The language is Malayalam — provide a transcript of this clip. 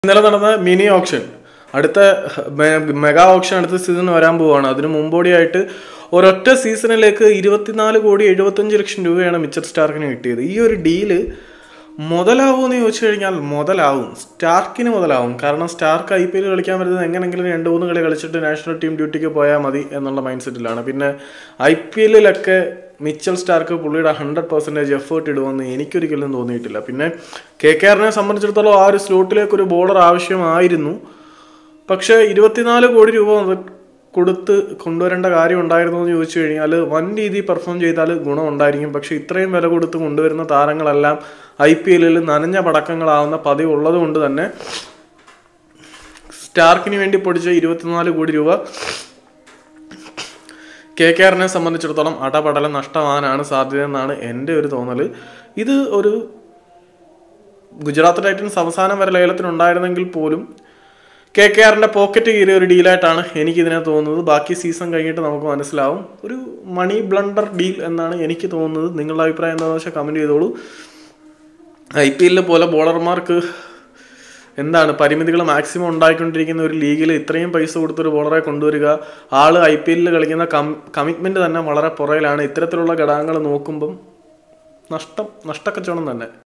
ഇന്നലെ നടന്ന മിനി ഓപ്ഷൻ അടുത്ത മെ- മെഗാ ഓപ്ഷൻ അടുത്ത സീസൺ വരാൻ പോവാണ് അതിന് മുമ്പോടിയായിട്ട് ഒരൊറ്റ സീസണിലേക്ക് ഇരുപത്തിനാല് കോടി എഴുപത്തഞ്ച് ലക്ഷം രൂപയാണ് മിച്ചർ സ്റ്റാർക്കിന് കിട്ടിയത് ഈ ഒരു ഡീല് മുതലാവുമെന്ന് ചോദിച്ചു കഴിഞ്ഞാൽ മുതലാവും സ്റ്റാർക്കിന് മുതലാവും കാരണം സ്റ്റാർക്ക് ഐ പി എൽ കളിക്കാൻ വരുന്നത് എങ്ങനെങ്കിലും രണ്ട് മൂന്ന് കളി കളിച്ചിട്ട് നാഷണൽ ടീം ഡ്യൂട്ടിക്ക് പോയാൽ മതി എന്നുള്ള മൈൻഡ് സെറ്റിലാണ് പിന്നെ ഐ പി എല്ലിലൊക്കെ മിച്ചൽ സ്റ്റാർക്ക് പുള്ളിയുടെ ഹൺഡ്രഡ് പെർസെൻറ്റേജ് എഫേർട്ട് ഇടുമെന്ന് എനിക്കൊരിക്കലും തോന്നിയിട്ടില്ല പിന്നെ കെ കെ ആറിനെ സംബന്ധിച്ചിടത്തോളം ആ ഒരു സ്ലോട്ടിലേക്ക് ഒരു ബോളർ ആവശ്യമായിരുന്നു പക്ഷേ ഇരുപത്തിനാല് കോടി രൂപ അത് കൊടുത്ത് കൊണ്ടുവരേണ്ട കാര്യം ഉണ്ടായിരുന്നു എന്ന് ചോദിച്ചു കഴിഞ്ഞാൽ വൻ രീതിയിൽ പെർഫോം ചെയ്താൽ ഗുണം ഉണ്ടായിരിക്കും പക്ഷേ ഇത്രയും വില കൊടുത്ത് കൊണ്ടുവരുന്ന താരങ്ങളെല്ലാം ഐ പി എല്ലിൽ നനഞ്ഞ പടക്കങ്ങളാവുന്ന പതിവ് ഉള്ളത് കൊണ്ട് തന്നെ സ്റ്റാർക്കിന് വേണ്ടി പൊടിച്ച ഇരുപത്തിനാല് കോടി രൂപ കെ കെ ആറിനെ സംബന്ധിച്ചിടത്തോളം അടപടലം നഷ്ടമാകാനാണ് സാധ്യത എന്നാണ് എൻ്റെ ഒരു തോന്നൽ ഇത് ഒരു ഗുജറാത്ത് ടൈറ്റൻസ് അവസാനം വരെ ലേലത്തിനുണ്ടായിരുന്നെങ്കിൽ പോലും കെ കെ ആറിൻ്റെ പോക്കറ്റ് കീറിയ ഒരു ഡീലായിട്ടാണ് എനിക്കിതിനെ തോന്നുന്നത് ബാക്കി സീസൺ കഴിഞ്ഞിട്ട് നമുക്ക് മനസ്സിലാവും ഒരു മണി ബ്ലണ്ടർ ഡീൽ എന്നാണ് എനിക്ക് തോന്നുന്നത് നിങ്ങളുടെ അഭിപ്രായം എന്താണെന്ന് വെച്ചാൽ കമൻറ്റ് ചെയ്തോളൂ ഐ പി എല്ലിൽ പോലെ ബോളർമാർക്ക് എന്താണ് പരിമിതികൾ മാക്സിമം ഉണ്ടായിക്കൊണ്ടിരിക്കുന്ന ഒരു ലീഗിൽ ഇത്രയും പൈസ കൊടുത്തൊരു ബോളറെ കൊണ്ടുവരിക ആള് ഐ പി എല്ലിൽ കളിക്കുന്ന കം കമ്മിറ്റ്മെന്റ് തന്നെ വളരെ പുറയിലാണ് ഇത്തരത്തിലുള്ള ഘടകങ്ങൾ നോക്കുമ്പം നഷ്ടം നഷ്ടക്കച്ചവടം തന്നെ